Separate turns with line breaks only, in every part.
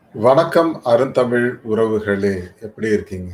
வணக்கம் அருந்தமிழ் உறவுகளே! எப்படி இருக்கீங்க?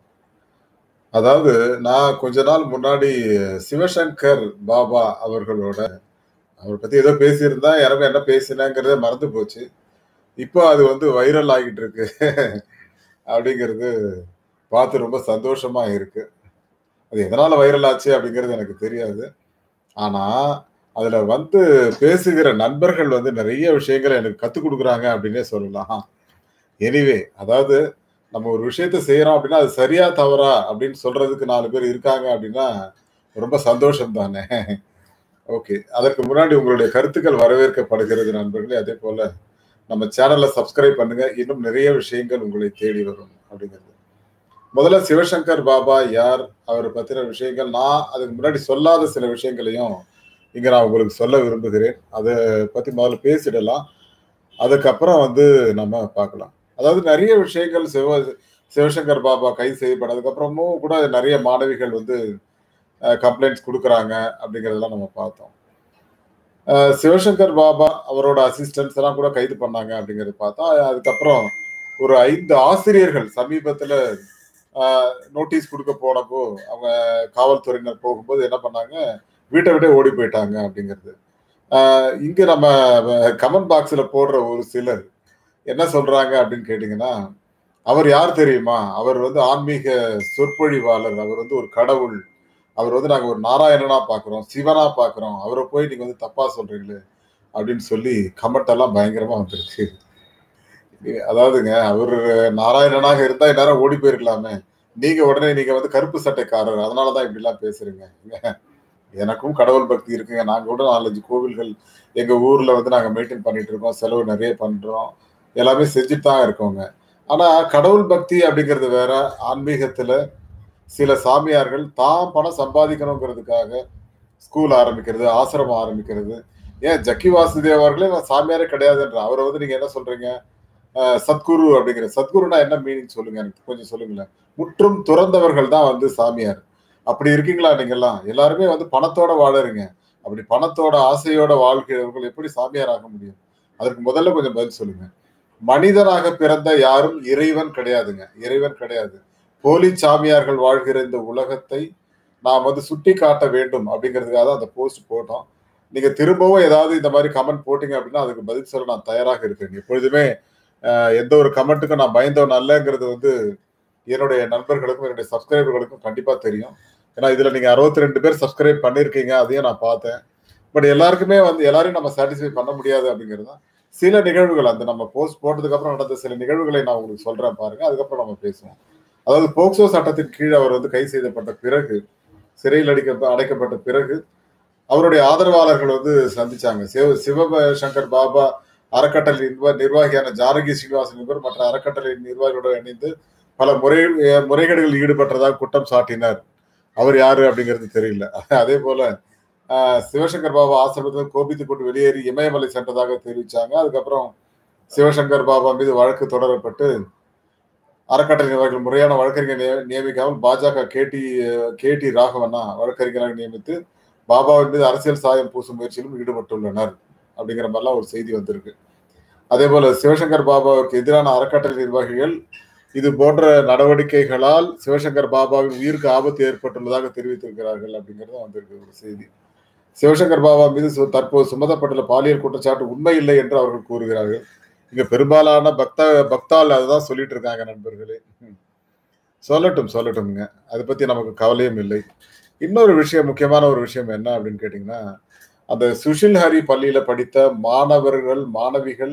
அதாவது நான் கொஞ்ச நாள் முன்னாடி சிவசங்கர் பாபா அவர்களோட அவர பத்தி ஏதோ பேசியிருந்தேன். எனக்கும் என்ன பேசினேங்கிறதே மறந்து போச்சு. இப்போ அது வந்து வைரல் ஆகிட்டு இருக்கு. அப்படிங்கிறது பார்த்து ரொம்ப சந்தோஷமா இருக்கு. அது எதனால வைரல் ஆச்சு அப்படிங்கிறது எனக்கு தெரியாது. ஆனா, அதுல வந்து பேசுகிற நண்பர்கள் வந்து நெறைய விஷயங்கள எனக்கு கத்துக் குடுக்குறாங்க அப்படின்னே சொல்லலாம். எனிவே அதாவது நம்ம ஒரு விஷயத்த செய்றோம் அப்படின்னா, அது சரியா, தவறா அப்படின்னு சொல்றதுக்கு 4 பேர் இருக்காங்க அப்படின்னா, ரொம்ப சந்தோஷம் தானே! ஓகே. அதற்கு முன்னாடி உங்களுடைய கருத்துக்கள் வரவேற்கப்படுகிறது நண்பர்களே. அதேபோல நம்ம சேனல சப்ஸ்கிரைப் பண்ணுங்க. இன்னும் நிறைய விஷயங்கள் உங்களை தேடி வரும் அப்படிங்கிறது. முதல்ல சிவசங்கர் பாபா யார்? அவர பத்தின விஷயங்கள் நான் அதுக்கு முன்னாடி சொல்லாத சில விஷயங்களையும் இங்க நான் உங்களுக்கு சொல்ல விரும்புகிறேன். அத பத்தி முதல்ல பேசிடலாம். அதுக்கப்புறம் வந்து நம்ம பார்க்கலாம். அதாவது நெறைய விஷயங்கள் சிவ சிவசங்கர் பாபா கைது செய்யப்பட்டதுக்கு அப்புறமும் கூட நெறைய மாணவிகள் வந்து அ கம்ப்ளைண்ட்ஸ் குடுக்குறாங்க அப்படிங்கிறதெல்லாம் நம்ம பார்த்தோம். அ சிவசங்கர் பாபா, அவரோட அசிஸ்டன்ட்ஸ் எல்லாம் கூட கைது பண்ணாங்க அப்படிங்கிறத பார்த்தா, அதுக்கப்புறம் ஒரு 5 ஆசிரியர்கள் சமீபத்தில அ நோட்டீஸ் குடுக்க போனப்போ, அவங்க காவல்துறையினர் போகும்போது என்ன பண்ணாங்க, வீட்ட விட்டே ஓடி போயிட்டாங்க அப்படிங்கிறது. அ இங்க நம்ம வ கமெண்ட் பாக்ஸ்ல போடுற ஒரு சிலர் என்ன சொல்றாங்க அப்படின்னு கேட்டீங்கன்னா, "அவர் யார் தெரியுமா? அவர் வந்து ஆன்மீக சொற்பொழிவாளர். அவர் வந்து ஒரு கடவுள். அவர் வந்து நாங்க ஒரு நாராயணனா பார்க்கிறோம். சிவனா பார்க்கிறோம். அவர போய் நீங்க வந்து தப்பா சொல்றீங்களே!" அப்படின்னு சொல்லி கமெண்ட் எல்லாம் பயங்கரமா வந்திருக்கு. அதாவதுங்க அவரு நாராயணனாக இருந்தா இந்நேரம் ஓடி போயிருக்கலாமே! நீங்க உடனே நீங்க வந்து கருப்பு சட்டைக்காரர். அதனால தான் இப்படிலாம் பேசுறீங்க. எனக்கும் கடவுள் பக்தி இருக்குங்க. நாங்க கூட 4, 5 கோவில்கள் எங்க ஊர்ல வந்து நாங்க மெயின்டெயின் பண்ணிட்டு இருக்கோம். செலவு நெறைய பண்றோம். எல்லாமே செஞ்சுட்டு தான் இருக்கோங்க. ஆனா கடவுள் பக்தி அப்படிங்கிறது வேற. ஆன்மீகத்தில சில சாமியார்கள் தான் பணம் சம்பாதிக்கணுங்கிறதுக்காக ஸ்கூல் ஆரம்பிக்கிறது, ஆசிரமம் ஆரம்பிக்கிறது. ஏன் ஜக்கி வாசுதேவ் அவர்களே நான் சாமியாரே கிடையாதுன்றார். அவர வந்து நீங்க என்ன சொல்றீங்க? அ சத்குரு அப்படிங்கிற சத்குருன்னா என்ன மீனிங் சொல்லுங்க எனக்கு கொஞ்சம் சொல்லுங்களேன். முற்றும் துறந்தவர்கள் தான் வந்து சாமியார். அப்படி இருக்கீங்களா நீங்கலாம்? எல்லாருமே வந்து பணத்தோட வாழறீங்க. அப்படி பணத்தோட ஆசையோட வாழ்கிறவர்கள் எப்படி சாமியார் ஆக முடியும்? அதற்கு முதல்ல கொஞ்சம் பதில் சொல்லுங்க. மனிதனாக பிறந்த யாரும் இறைவன் கிடையாதுங்க. இறைவன் கிடையாது. போலி சாமியார்கள் வாழ்கிற இந்த உலகத்தை நாம் வந்து சுட்டிக்காட்ட வேண்டும் அப்படிங்கிறதுக்காக தான் அந்த போஸ்ட் போட்டோம். நீங்க திரும்பவும் ஏதாவது இந்த மாரி கமெண்ட் போட்டீங்க அப்படின்னா, அதுக்கு பதில் சொல்ல நான் தயாராக இருக்கேன். எப்பொழுதுமே அ எந்த ஒரு கமெண்ட்டுக்கும் நான் பயந்தவன் அல்லங்கிறது வந்து என்னுடைய நண்பர்களுக்கும், என்னுடைய சப்ஸ்கிரைபர்களுக்கும் கண்டிப்பா தெரியும். ஏன்னா இதுல நீங்க 62 பேர் சப்ஸ்கிரைப் பண்ணியிருக்கீங்க. அதையும் நான் பார்த்தேன். பட் எல்லாருக்குமே வந்து எல்லாரையும் நம்ம சாட்டிஸ்ஃபை பண்ண முடியாது அப்படிங்கிறது தான். சில நிகழ்வுகள் அந்த நம்ம போஸ்ட் போட்டதுக்கு அப்புறம் நடந்த சில நிகழ்வுகளை நான் உங்களுக்கு சொல்றேன் பாருங்க. அதுக்கப்புறம் நம்ம பேசுவோம். அதாவது போக்சோ சட்டத்தின் கீழ் அவர் வந்து கைது செய்யப்பட்ட பிறகு, சிறையில் அடைக்க அடைக்கப்பட்ட பிறகு, அவருடைய ஆதரவாளர்கள் வந்து சந்திச்சாங்க. சிவ சிவசங்கர் பாபா அறக்கட்டளை நிர்வா நிர்வாகியான ஜானகி ஸ்ரீனிவாசன் என்பவர் மற்ற அறக்கட்டளை நிர்வாகிகளுடன் இணைந்து பல முறை முறைகேடுகளில் ஈடுபட்டதாக குற்றம் சாட்டினார். அவர் யாரு அப்படிங்கிறது தெரியல. அதேபோல அ சிவசங்கர் பாபா ஆசிரமத்திலிருந்து கோபித்துக் கொண்டு வெளியேறி இமயமலை சென்றதாக தெரிவிச்சாங்க. அதுக்கப்புறம் சிவசங்கர் பாபா மீது வழக்கு தொடரப்பட்டு, அறக்கட்டளை நிர்வாகிகள் முறையான வழக்கறிஞர் நிய நியமிக்காமல் பாஜக கே.டி. கே.டி. ராகவன்னா வழக்கறிஞராக நியமித்து, பாபாவின் மீது அரசியல் சாயம் பூசும் முயற்சியிலும் ஈடுபட்டுள்ளனர். அப்படிங்கிற மாரிலாம் ஒரு செய்தி வந்திருக்கு. அதேபோல சிவசங்கர் பாபாவுக்கு எதிரான அறக்கட்டளை நிர்வாகிகள் இது போன்ற நடவடிக்கைகளால் சிவசங்கர் பாபாவின் உயிருக்கு ஆபத்து ஏற்பட்டுள்ளதாக தெரிவித்திருக்கிறார்கள் அப்படிங்கிறதும் வந்திருக்கு ஒரு செய்தி. சிவசங்கர் பாபா மீது சு தற்போது சுமத்தப்பட்டுள்ள பாலியல் குற்றச்சாட்டு உண்மை இல்லை என்று அவர்கள் கூறுகிறார்கள். இங்க பெரும்பாலான பக்த பக்தாள் அதுதான் சொல்லிட்டு இருக்காங்க நண்பர்களே. சொல்லட்டும், சொல்லட்டும்ங்க. அத பத்தி நமக்கு கவலையும் இல்லை. இன்னொரு விஷயம் முக்கியமான ஒரு விஷயம் என்ன அப்படின்னு கேட்டீங்கன்னா, அந்த சுஷில் ஹரி பள்ளியில படித்த மாணவர்கள், மாணவிகள்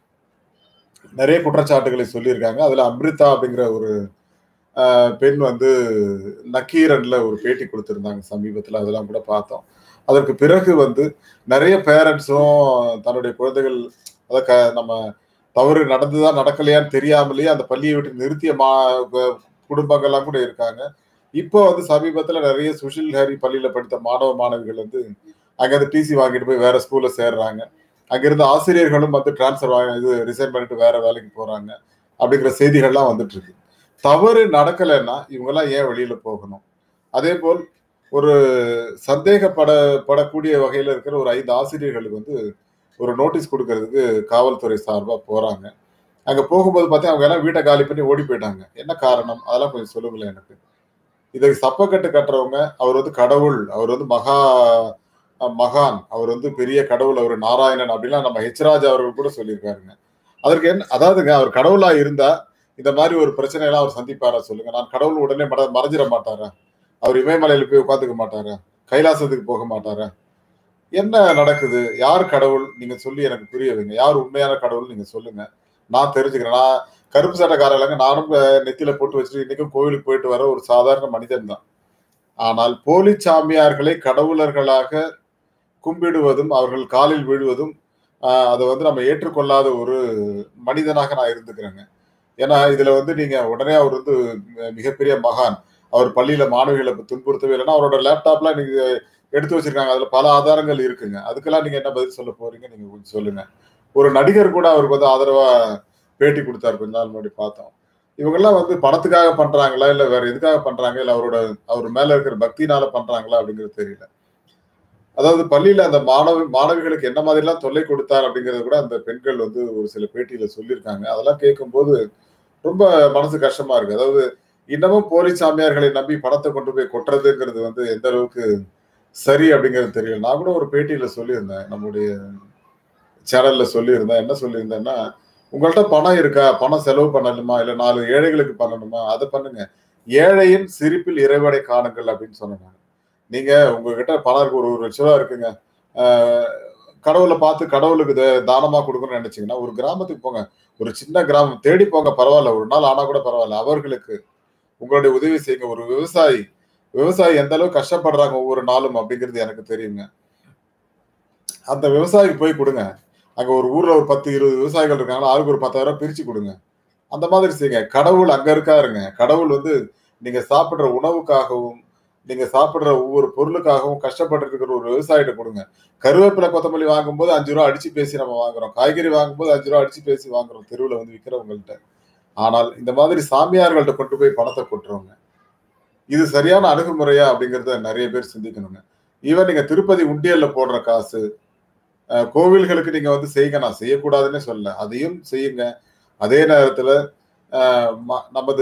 நெறைய குற்றச்சாட்டுகளை சொல்லியிருக்காங்க. அதுல அம்ரிதா அப்படிங்கிற ஒரு அ பெண் வந்து நக்கீரன்ல ஒரு பேட்டி குடுத்திருந்தாங்க சமீபத்தில. அதெல்லாம் கூட பார்த்தோம். அதற்கு பிறகு வந்து நெறைய பேரண்ட்ஸும் தன்னுடைய குழந்தைகள் அத க நம்ம தவறு நடந்ததா, நடக்கலையான்னு தெரியாமலேயே அந்த பள்ளிய விட்டு நிறுத்திய மா க குடும்பங்கள்லாம் கூட இருக்காங்க. இப்போ வந்து சமீபத்தில நெறைய சுஷில் ஹரி பள்ளியில படித்த மாணவ, மாணவிகள் வந்து அங்கருந்து டிசி வாங்கிட்டு போய் வேற ஸ்கூல்ல சேர்றாங்க. அங்கிருந்த ஆசிரியர்களும் வந்து ட்ரான்ஸ்ஃபர் வாங்கி இது ரிசைன் பண்ணிட்டு வேற வேலைக்கு போறாங்க. அப்படிங்கிற செய்திகள்லாம் வந்துட்டு இருக்கு. தவறு நடக்கலைன்னா இவங்கலாம் ஏன் வெளியில போகணும்? அதேபோல் ஒரு சந்தேகப்பட படக்கூடிய வகையில இருக்கிற ஒரு 5 ஆசிரியர்களுக்கு வந்து ஒரு நோட்டீஸ் குடுக்கறதுக்கு காவல்துறை சார்பா போறாங்க. அங்க போகும்போது பார்த்தா அவங்க எல்லாம் வீட்டை காலி பண்ணி ஓடி போயிட்டாங்க என்ன காரணம் அதெல்லாம் கொஞ்சம் சொல்லுங்களேன் எனக்கு இதுக்கு சப்பக்கட்டு கட்டுறவங்க அவர் வந்து கடவுள் அவர் வந்து மகா அஹ், மகான் அவர் வந்து பெரிய கடவுள் அவர் நாராயணன் அப்படிலாம் நம்ம ஹெச்ராஜ் அவர்கள் கூட சொல்லியிருக்காருங்க அதற்கு என்ன அதாவதுங்க அவர் கடவுளா இருந்தா இந்த மாதிரி ஒரு பிரச்சனையெல்லாம் அவர் சந்திப்பாரா சொல்லுங்க நான் கடவுள் உடனே மற மறைஞ்சிட மாட்டாரா அவர் இமயமலையில போய் உட்காந்துக்க மாட்டாரா கைலாசத்துக்கு போக மாட்டாரா என்ன நடக்குது யார் கடவுள் நீங்க சொல்லி எனக்கு புரிய வைங்க யார் உண்மையான கடவுள் நீங்க சொல்லுங்க நான் தெரிஞ்சுக்கிறேன் நான் கருப்பு சட்டைக்காரங்க நானும் அஹ், நெத்தியில போட்டு வச்சுட்டு இன்னைக்கும் கோவிலுக்கு போயிட்டு வர ஒரு சாதாரண மனிதன் தான் ஆனால் போலி சாமியார்களை கடவுளர்களாக கும்பிடுவதும் அவர்கள் காலில் விழுவதும் ஆஹ், அதை வந்து நம்ம ஏற்றுக்கொள்ளாத ஒரு மனிதனாக நான் இருந்துக்கிறேங்க ஏன்னா இதுல வந்து நீங்க உடனே அவர் வந்து மி- மிகப்பெரிய மகான் அவர் பள்ளியில மாணவிகளை துன்புறுத்தவே இல்லைன்னா அவரோட லேப்டாப்லாம் நீங்க எடுத்து வச்சிருக்காங்க அதுல பல ஆதாரங்கள் இருக்குங்க அதுக்கெல்லாம் நீங்க என்ன பதில் சொல்ல போறீங்க நீங்க கொஞ்சம் சொல்லுங்க ஒரு நடிகர் கூட அவருக்கு வந்து ஆதரவா பேட்டி கொடுத்தாரு கொஞ்ச நாள் முன்னாடி பார்த்தோம் இவங்கெல்லாம் வந்து பணத்துக்காக பண்றாங்களா இல்ல வேற எதுக்காக பண்றாங்க இல்ல அவரோட அவர் மேல இருக்கிற பக்தினால பண்றாங்களா அப்படிங்கிறது தெரியல அதாவது பள்ளியில அந்த மாணவி மாணவிகளுக்கு என்ன மாதிரி எல்லாம் தொல்லை கொடுத்தார் அப்படிங்கறது கூட அந்த பெண்கள் வந்து ஒரு சில பேட்டியில சொல்லியிருக்காங்க அதெல்லாம் கேட்கும்போது ரொம்ப மனசு கஷ்டமா இருக்கு அதாவது இன்னமும் போலி சாமியார்களை நம்பி பணத்தை கொண்டு போய் கொட்டுறதுங்கிறது வந்து எந்த அளவுக்கு சரி அப்படிங்கிறது தெரியல நான் கூட ஒரு பேட்டியில சொல்லியிருந்தேன் நம்முடைய சேனல்ல சொல்லியிருந்தேன் என்ன சொல்லியிருந்தேன்னா உங்கள்ட்ட பணம் இருக்கா பணம் செலவு பண்ணணுமா இல்ல நாலு ஏழைகளுக்கு பண்ணணுமா அதை பண்ணுங்க ஏழையின் சிரிப்பில் இறைவனை காணுங்கள் அப்படின்னு சொன்னேன் நீங்க உங்ககிட்ட பணம் இருக்கு ஒரு ஒரு லட்ச ரூபா இருக்குங்க ஆஹ் கடவுளை பார்த்து கடவுளுக்கு இதை தானமா கொடுக்கணும்னு நினைச்சீங்கன்னா ஒரு கிராமத்துக்கு போங்க ஒரு சின்ன கிராமம் தேடி போங்க பரவாயில்ல ஒரு நாள் ஆனா கூட பரவாயில்ல அவர்களுக்கு உங்களுடைய உதவி செய்யுங்க ஒரு விவசாயி விவசாயி எந்த அளவுக்கு கஷ்டப்படுறாங்க ஒவ்வொரு நாளும் அப்படிங்கிறது எனக்கு தெரியுங்க அந்த விவசாயிக்கு போய் கொடுங்க அங்க ஒரு ஊர்ல ஒரு பத்து இருபது விவசாயிகள் இருக்காங்களா ஆளுக்கு ஒரு பத்தாயிரம் பிரிச்சு கொடுங்க அந்த மாதிரி செய்யுங்க கடவுள் அங்க இருக்காருங்க கடவுள் வந்து நீங்க சாப்பிடுற உணவுக்காகவும் நீங்க சாப்பிடுற ஒவ்வொரு பொருளுக்காகவும் கஷ்டப்பட்டு இருக்கிற ஒரு விவசாயிட்ட கொடுங்க கருவேப்பிலை கொத்தமல்லி வாங்கும்போது அஞ்சு ரூபா அடிச்சு பேசி நம்ம வாங்குறோம் காய்கறி வாங்கும்போது அஞ்சு ரூபா அடிச்சு பேசி வாங்குறோம் தெருவில் வந்து விற்கிறவங்கள்ட்ட ஆனால் இந்த மாதிரி சாமியார்கள்ட்ட கொண்டு போய் பணத்தை கொட்டுறவங்க இது சரியான அணுகுமுறையா அப்படிங்கறத நிறைய பேர் சிந்திக்கணுங்க ஈவன் நீங்க திருப்பதி உண்டியல்ல போடுற காசு அஹ், கோவில்களுக்கு நீங்க வந்து செய்யுங்க நான் செய்யக்கூடாதுன்னே சொல்ல அதையும் செய்யுங்க அதே நேரத்துல அஹ், ம- நமது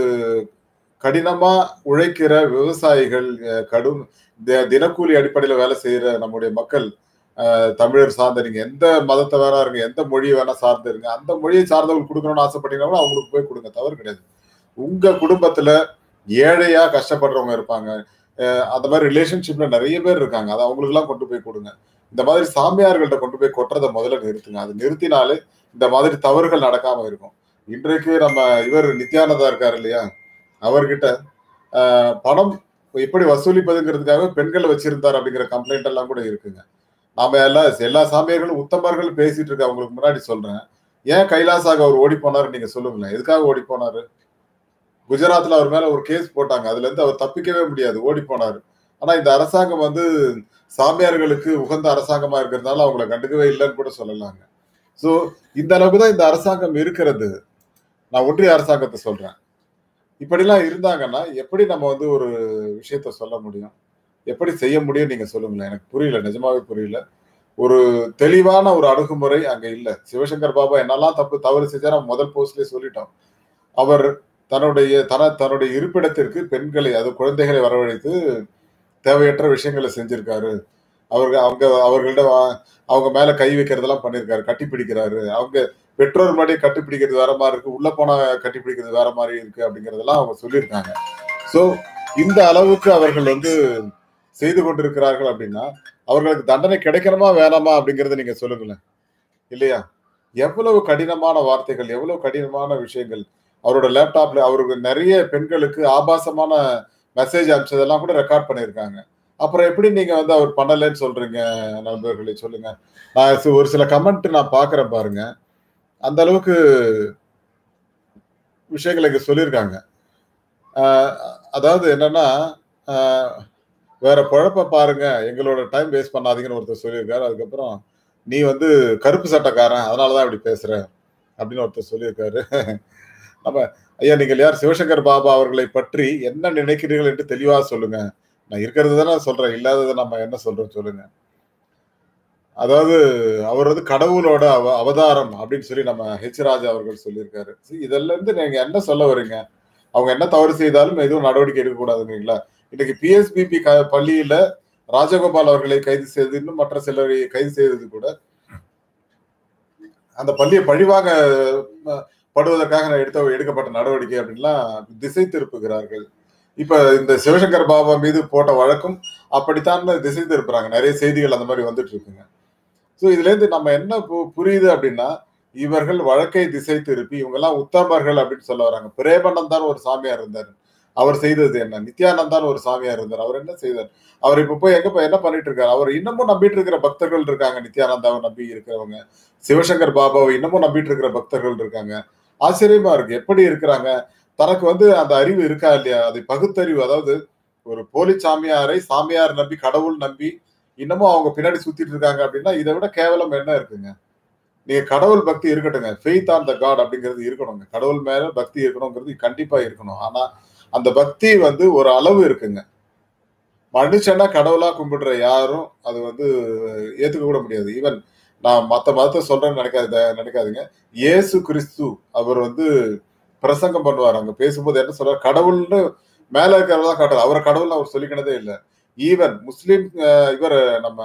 கடினமா உழைக்கிற விவசாயிகள் அஹ், கடும் தி- தினக்கூலி அடிப்படையில வேலை செய்யற நம்முடைய மக்கள் அஹ், தமிழர் சார்ந்த நீங்க எந்த மதத்தை வேணா இருங்க எந்த மொழியை வேணா சார்ந்து இருங்க அந்த மொழியை சார்ந்தவங்களுக்கு கொடுக்கணும்னு ஆசைப்பட்டீங்கன்னா கூட அவங்களுக்கு போய் கொடுங்க தவறு கிடையாது உங்க குடும்பத்துல ஏழையா கஷ்டப்படுறவங்க இருப்பாங்க அஹ், அந்த மாதிரி ரிலேஷன்ஷிப்ல நிறைய பேர் இருக்காங்க அதை அவங்களுக்கு எல்லாம் கொண்டு போய் கொடுங்க இந்த மாதிரி சாமியார்கள்ட்ட கொண்டு போய் கொட்டுறதை முதல்ல நிறுத்துங்க அது நிறுத்தினாலே இந்த மாதிரி தவறுகள் நடக்காம இருக்கும் இன்றைக்கு நம்ம இவர் நித்யானந்தா இருக்காரு இல்லையா அவர்கிட்ட ஆஹ், பணம் எப்படி வசூலிப்பதுங்கிறதுக்காக பெண்களை வச்சிருந்தார் அப்படிங்கிற கம்ப்ளைண்ட் எல்லாம் கூட இருக்குங்க நாம எல்லாம் எல்லா சாமியார்களும் உத்தமர்கள் பேசிட்டு இருக்க அவங்களுக்கு முன்னாடி சொல்றேன் ஏன் கைலாசாக அவர் ஓடி போனாரு நீங்க சொல்லுங்களேன் எதுக்காக ஓடி போனாரு குஜராத்ல அவர் மேல ஒரு கேஸ் போட்டாங்க அதுல இருந்து அவர் தப்பிக்கவே முடியாது ஓடி போனாரு ஆனா இந்த அரசாங்கம் வந்து சாமியார்களுக்கு உகந்த அரசாங்கமா இருக்கிறதுனால அவங்கள கண்டுக்கவே இல்லைன்னு கூட சொல்லலாங்க சோ இந்த அளவுக்கு தான் இந்த அரசாங்கம் இருக்கிறது நான் ஒன்றிய அரசாங்கத்தை சொல்றேன் இப்படிலாம் இருந்தாங்கன்னா எப்படி நம்ம வந்து ஒரு விஷயத்த சொல்ல முடியும் எப்படி செய்ய முடியும் நீங்க சொல்லுங்களேன் எனக்கு புரியல நிஜமாவே புரியல ஒரு தெளிவான ஒரு அணுகுமுறை அங்க இல்ல சிவசங்கர் பாபா என்னெல்லாம் தப்பு தவறு செஞ்சா நம்ம முதல் போஸ்ட்லயே சொல்லிட்டோம் அவர் தன்னுடைய தன தன்னுடைய இருப்பிடத்திற்கு பெண்களை அது குழந்தைகளை வரவழைத்து தேவையற்ற விஷயங்களை செஞ்சிருக்காரு அவர்கள் அவங்க அவர்கள்ட்ட வா- அவங்க மேல கை வைக்கிறதெல்லாம் பண்ணிருக்காரு கட்டி பிடிக்கிறாரு அவங்க பெற்றோர் முன்னாடி கட்டி பிடிக்கிறது வேற மாதிரி இருக்கு உள்ள போனா கட்டி பிடிக்கிறது வேற மாதிரி இருக்கு அப்படிங்கறதெல்லாம் அவங்க சொல்லியிருக்காங்க சோ இந்த அளவுக்கு அவர்கள் வந்து செய்து கொண்டிருக்கிறார்கள் அப்படின்னா அவர்களுக்கு தண்டனை கிடைக்கணுமா வேணாமா அப்படிங்கறத நீங்க சொல்லுங்களேன் இல்லையா எவ்வளவு கடினமான வார்த்தைகள் எவ்வளவு கடினமான விஷயங்கள் அவரோட லேப்டாப்ல அவருக்கு நிறைய பெண்களுக்கு ஆபாசமான மெசேஜ் அனுப்பிச்சதெல்லாம் கூட ரெக்கார்ட் பண்ணியிருக்காங்க அப்புறம் எப்படி நீங்க வந்து அவர் பண்ணலைன்னு சொல்றீங்க நண்பர்களே சொல்லுங்க நான் சி- ஒரு சில கமெண்ட் நான் பாக்குறேன் பாருங்க அந்த அளவுக்கு விஷயங்களை இங்க சொல்லியிருக்காங்க ஆஹ் அதாவது என்னன்னா ஆஹ் வேற குழப்ப பாருங்க எங்களோட டைம் வேஸ்ட் பண்ணாதீங்கன்னு ஒருத்தர் சொல்லியிருக்காரு அதுக்கப்புறம் நீ வந்து கருப்பு சட்டக்காரன் அதனாலதான் இப்படி பேசுற அப்படின்னு ஒருத்தர் சொல்லியிருக்காரு நம்ம ஐயா நீங்கள் யார் சிவசங்கர் பாபா அவர்களை பற்றி என்ன நினைக்கிறீர்கள் என்று தெளிவா சொல்லுங்க நான் இருக்கிறது தானே சொல்றேன் இல்லாததை நம்ம என்ன சொல்றோம் சொல்லுங்க அதாவது அவர் வந்து கடவுளோட அவ அவதாரம் அப்படின்னு சொல்லி நம்ம ஹெச் ராஜா அவர்கள் சொல்லியிருக்காரு See, இதெல்லாம் இருந்து நீங்க என்ன சொல்ல வரீங்க அவங்க என்ன தவறு செய்தாலும் எதுவும் நடவடிக்கை எடுக்கக்கூடாதுங்களா இன்னைக்கு பிஎஸ்பிபி பள்ளியில ராஜகோபால் அவர்களை கைது செய்து இன்னும் மற்ற சிலரை கைது செய்தது கூட அந்த பள்ளியை பழிவாங்க அஹ், படுவதற்காக எடுத்த எடுக்கப்பட்ட நடவடிக்கை அப்படின்லாம் திசை திருப்புகிறார்கள் இப்ப இந்த சிவசங்கர் பாபா மீது போட்ட வழக்கும் அப்படித்தான் திசை திருப்புறாங்க நிறைய செய்திகள் அந்த மாதிரி வந்துட்டு இருக்குங்க ஸோ இதுல இருந்து நம்ம என்ன பு- புரியுது அப்படின்னா இவர்கள் வழக்கை திசை திருப்பி இவங்கெல்லாம் உத்தமர்கள் அப்படின்னு சொல்ல வராங்க பிரேமானந்தான் ஒரு சாமியார் இருந்தார் அவர் செய்தது என்ன நித்யானந்தான் ஒரு சாமியார் இருந்தார் அவர் என்ன செய்தார் அவர் இப்ப போய் எங்க போய் என்ன பண்ணிட்டு இருக்காரு அவர் இன்னமும் நம்பிட்டு இருக்கிற பக்தர்கள் இருக்காங்க நித்யானந்தாவை நம்பி இருக்கிறவங்க சிவசங்கர் பாபாவை இன்னமும் நம்பிட்டு இருக்கிற பக்தர்கள் இருக்காங்க ஆச்சரியமா இருக்கு எப்படி இருக்கிறாங்க தனக்கு வந்து அந்த அறிவு இருக்கா இல்லையா அதை பகுத்தறிவு அதாவது ஒரு போலி சாமியாரை சாமியார் நம்பி கடவுள் நம்பி இன்னமும் அவங்க பின்னாடி சுத்திட்டு இருக்காங்க அப்படின்னா இதை விட கேவலம் என்ன இருக்குங்க நீங்க கடவுள் பக்தி இருக்கட்டுங்க ஃபெய்த் ஆன் த காட் அப்படிங்கிறது இருக்கணுங்க கடவுள் மேல பக்தி இருக்கணுங்கிறது கண்டிப்பா இருக்கணும் ஆனா அந்த பக்தி வந்து ஒரு அளவு இருக்குங்க மனுஷனா கடவுளா கும்பிடுற யாரும் அது வந்து ஏத்துக்க கூட முடியாது ஈவன் நான் மத்த மதத்தை சொல்றேன்னு நினைக்காத நினைக்காதீங்க இயேசு கிறிஸ்து அவர் வந்து பிரசங்கம் பண்ணுவார் அங்க பேசும்போது என்ன சொல்றாரு கடவுள்னு மேல இருக்கிறதா காட்டுறாரு அவரை கடவுள்னு அவர் சொல்லிக்கினதே இல்லை ஈவன் முஸ்லீம் அஹ், இவர் நம்ம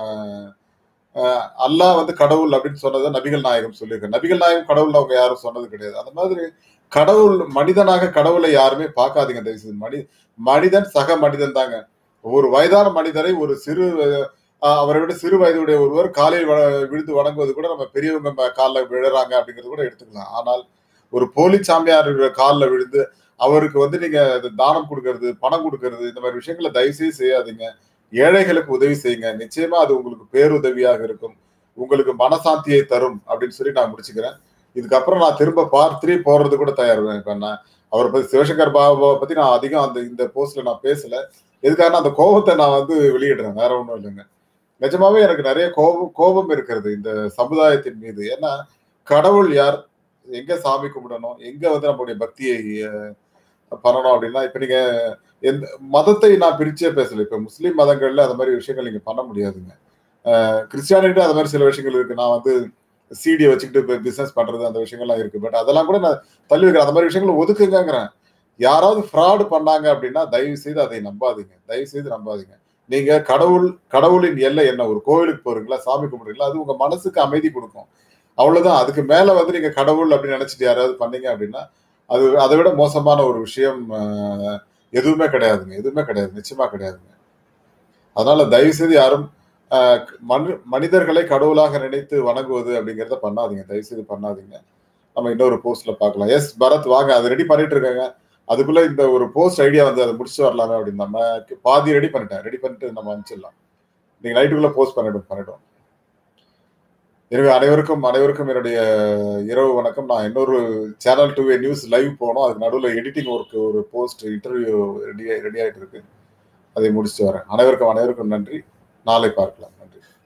அஹ், அல்லாஹ் வந்து கடவுள் அப்படின்னு சொன்னதை நபிகள் நாயகம் சொல்லியிருக்காரு நபிகள் நாயகம் கடவுள் அவங்க யாரும் சொன்னது கிடையாது அந்த மாதிரி கடவுள் மனிதனாக கடவுளை யாருமே பார்க்காதீங்க தயவு செய்து மனி மனிதன் சக மனிதன் தாங்க ஒரு வயதான மனிதரை ஒரு சிறு அஹ், அவரை விட சிறு வயதுடைய ஒருவர் காலில் வ- விழுந்து வணங்குவது கூட நம்ம பெரியவங்க ம- கால்ல விழுறாங்க அப்படிங்கிறது கூட எடுத்துக்கலாம் ஆனால் ஒரு போலி சாமியார் காலில் விழுந்து அவருக்கு வந்து நீங்க இது தானம் கொடுக்கறது பணம் கொடுக்கறது இந்த மாதிரி விஷயங்களை தயவு செய்து செய்யாதீங்க ஏழைகளுக்கு உதவி செய்யுங்க நிச்சயமா அது உங்களுக்கு பேருதவியாக இருக்கும் உங்களுக்கு மனசாந்தியை தரும் அப்படின்னு சொல்லி நான் முடிச்சுக்கிறேன் இதுக்கப்புறம் நான் திரும்ப பார்ட் த்ரீ போடுறது கூட தயார் இப்ப நான் அவரை பத்தி சிவசங்கர் பாபாவை பத்தி நான் அதிகம் அந்த இந்த போஸ்ட்ல நான் பேசல எதுக்காக அந்த கோபத்தை நான் வந்து வெளியிடுறேன் வேற ஒன்றும் இல்லைங்க நிஜமாவே எனக்கு நிறைய கோபம் கோபம் இருக்கிறது இந்த சமுதாயத்தின் மீது ஏன்னா கடவுள் யார் எங்க சாமி கும்பிடணும் எங்க வந்து நம்மளுடைய பக்தியை அஹ், பண்ணணும் அப்படின்னா இப்ப நீங்க எந்த மதத்தை நான் பிரிச்சே பேசல இப்ப முஸ்லீம் மதங்கள்ல அந்த மாதிரி விஷயங்கள் நீங்க பண்ண முடியாதுங்க கிறிஸ்டியானிட்டி அந்த மாதிரி சில விஷயங்கள் இருக்கு நான் வந்து சிடியை வச்சுக்கிட்டு பிசினஸ் பண்றது அந்த விஷயங்கள்லாம் இருக்கு பட் அதெல்லாம் கூட நான் தள்ளி வைக்கிறேன் அந்த மாதிரி விஷயங்களை ஒதுக்குங்கிறேன் யாராவது ஃப்ராடு பண்ணாங்க அப்படின்னா தயவு செய்து அதை நம்பாதீங்க தயவு செய்து நம்பாதீங்க நீங்க கடவுள் கடவுளின் எல்லை என்ன ஒரு கோவிலுக்கு போறீங்களா சாமி கும்பிடுறீங்களா அது உங்க மனசுக்கு அமைதி கொடுக்கும் அவ்வளவுதான் அதுக்கு மேல வந்து நீங்க கடவுள் அப்படின்னு நினைச்சிட்டு யாராவது பண்ணீங்க அப்படின்னா அது அதை விட மோசமான ஒரு விஷயம் அஹ், எதுவுமே கிடையாதுங்க எதுவுமே கிடையாது நிச்சயமா கிடையாதுங்க அதனால தயவு செய்து யாரும் அஹ், மனு மனிதர்களை கடவுளாக நினைத்து வணங்குவது அப்படிங்கிறத பண்ணாதீங்க தயவு செய்து பண்ணாதீங்க நம்ம இன்னொரு போஸ்ட்ல பார்க்கலாம் எஸ் பரத் வாங்க அதை ரெடி பண்ணிட்டு இருக்காங்க அதுக்குள்ள இந்த ஒரு போஸ்ட் ஐடியா வந்து அதை முடிச்சு வரலாமே அப்படின்னு நம்ம பாதி ரெடி பண்ணிட்டேன் ரெடி பண்ணிட்டு நம்ம அனுப்பிச்சிடலாம் நீங்க நைட்டுக்குள்ள போஸ்ட் பண்ணிடும் பண்ணிடும் எனவே அனைவருக்கும் அனைவருக்கும் என்னுடைய இரவு வணக்கம் நான் இன்னொரு சேனல் டூ நியூஸ் லைவ் போனோம் அதுக்கு நடுவில் எடிட்டிங் ஒர்க் ஒரு போஸ்ட் இன்டர்வியூ ரெடி ரெடி ஆகிட்டு இருக்கு அதை முடிச்சுட்டு வரேன் அனைவருக்கும் அனைவருக்கும் நன்றி நாளை பார்க்கலாம் நன்றி